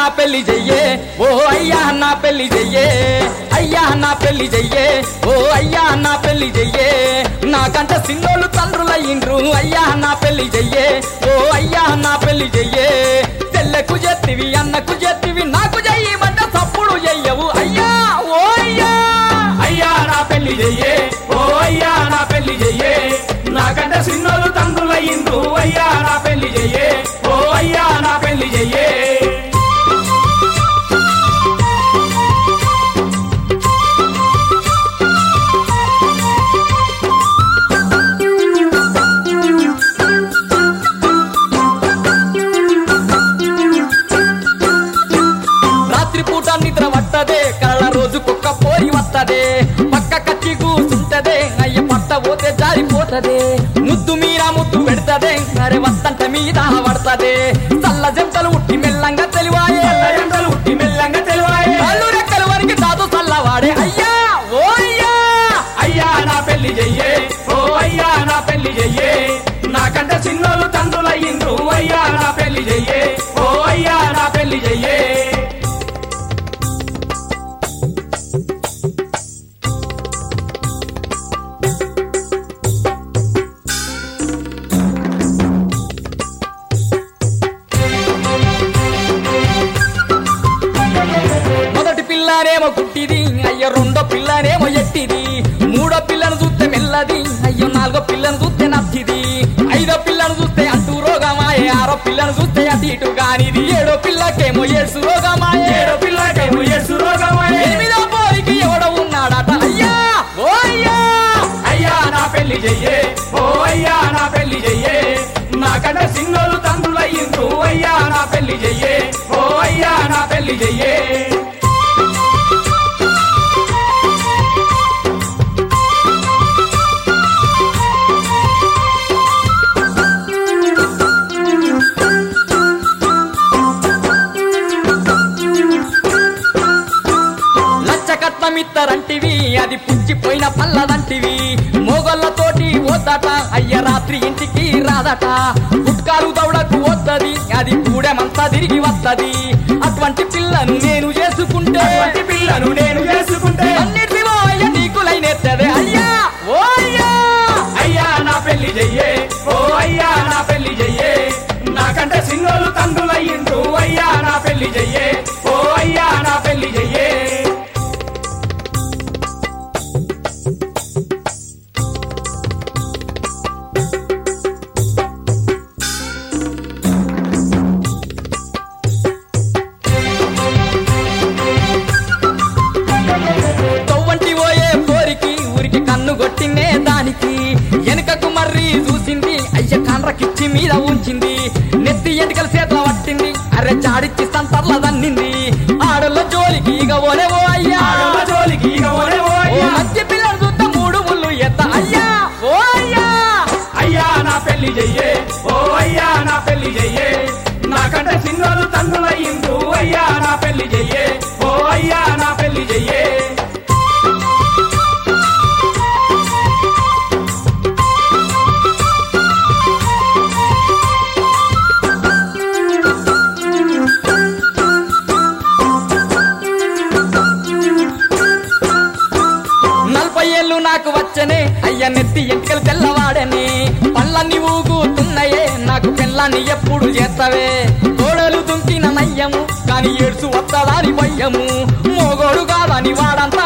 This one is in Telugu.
పెళ్లి చెయ్యే ఓ అయ్యా నా పెళ్లి చెయ్యే అయ్యా నా పెళ్లి చెయ్యే ఓ అయ్యా నా పెళ్లి చెయ్యే నాకంట సిన్నోళ్ళు తండ్రులయ్యిండ్రు అయ్యా నా పెళ్లి చెయ్యే ఓ అయ్యా నా పెళ్లి చెయ్యే తెల్లకు చెత్తివి అన్నకు చెత్తివి నాకు చెయ్యమంట తప్పుడు చెయ్యవు అయ్యా ఓ అయ్యా అయ్యా నా పెళ్లి చెయ్యే ఓ అయ్యా నా పెళ్లి చెయ్యే నాకంటే సిన్నోలు తండ్రులయ్యిండ్రు అయ్యా నా పెళ్లి చెయ్యే ఓ అయ్యా నా పెళ్లి చెయ్యే రాత్రి పూట నిద్ర పట్టదే కళ్ళ రోజు కుక్క పోయి వత్తదే పక్క కచ్చి కూసుంటదే అయ్య పట్ట పోతే జారిపోతదే ముద్దు మీరా ముద్దు పెడతదే అరే వత్తంట మీద పడతదే చల్ల జంటలు ఉట్టి మెల్లంగా తెలివాయే ఎండలు ఉట్టి మెల్లంగా తెలివాయే కళ్ళు రెక్కల వరకు దాదు చల్లవాడే అయ్యా ఓ అయ్యా అయ్యా నా పెళ్లి చెయ్యే ఓ అయ్యా నా పెళ్లి చెయ్యే నాకంటే చిన్నోళ్ళు తండ్రులయ్యిండ్రు అయ్యా నా పెళ్లి చెయ్యే ఓ అయ్యా నా పెళ్లి చెయ్యే మొదటి పిల్లనేమో గుట్టిది అయ్యో రెండో పిల్లనేమో ఎట్టిది మూడో పిల్లను చూస్తే మెల్లది అయ్యో నాలుగో పిల్లను చూస్తే నచ్చిది ఐదో పిల్లను చూస్తే అంటూ రోగమాయే ఆరో పిల్లను చూస్తే అటు ఇటు కానిది ఏడో పిల్లకేమో ఏడ్సు రోగమాయే ఏడో పిల్లకేమో ఏసు రోగమయ్యే ఎనిమిదో పోరికి ఎవడో ఉన్నాడట అయ్యా ఓ అయ్యా అయ్యా నా పెళ్లి చెయ్యే ఓ అయ్యా నా పెళ్లి చెయ్యే నాకంటే సిన్నోళ్ళు తండ్రులయ్యిండ్రు అయ్యా నా పెళ్లి చెయ్యే ఓ అయ్యా నా పెళ్లి చెయ్యే లచ్చ కట్నమిత్తరంటివి అది పుచ్చిపోయిన పల్లదంటివి మోగళ్ళతోటి వద్దట అయ్య రాత్రి ఇంటికి రాదట పుట్కాలు దౌడకు వద్దది అది కూడెమంతా తిరిగి వత్తది అటువంటి పిల్లను నేను చేసుకుంటే అటువంటి పిల్లను నేను చేసుకుంటే అన్నిటివో అయ్య నీకులైనెత్తదే అయ్యా ఓ అయ్యా అయ్యా నా పెళ్లి చెయ్యే ఓ అయ్యా నా పెళ్లి చెయ్యే నాకంటే సిన్నోళ్ళు తండ్రులయ్యిండ్రు అయ్యా నా పెళ్లి చెయ్యే ఓ అయ్యా నా పెళ్లి చెయ్యే తొవ్వంటి పోయే పోరికి ఊరికి కన్ను కొట్టినే దానికి వెనుకకు మర్రి చూసింది అయ్య కండ్రకిచ్చి మీద ఉంచింది నెత్తి ఎంటికల చేతుల పట్టింది అరే చాడిచ్చి సంతర్ల దన్నింది ఆడల జోలికి ఇక ఓనే ఓ అయ్యా ఆడోళ్ళ జోలికి ఇక ఓనే ఓ ఓ అయ్యా మంచి పిల్లలు చూస్తే మూడు ముళ్ళు ఎత్త అయ్యా ఓ అయ్యా అయ్యా నా పెళ్లి చెయ్యే ఓ అయ్యా నా పెళ్లి చెయ్యే నాకంటే సిన్నోళ్ళు తండ్రులయ్యిండ్రు అయ్యా నా పెళ్లి చెయ్యే ఓ అయ్యా నా పెళ్లి చెయ్యే నలభై ఏళ్ళు నాకు వచ్చనే అయ్య నెత్తి ఎంటికలు తెల్లవాడని పళ్ళన్ని ఊగుతున్నాయే నాకు పిల్లాన్ని ఎప్పుడు చేస్తావే గోడలు దుంకిన నయ్యము కాని ఏడ్సు వత్తదాని భయ్యము మోగోడు కాదని వాడంత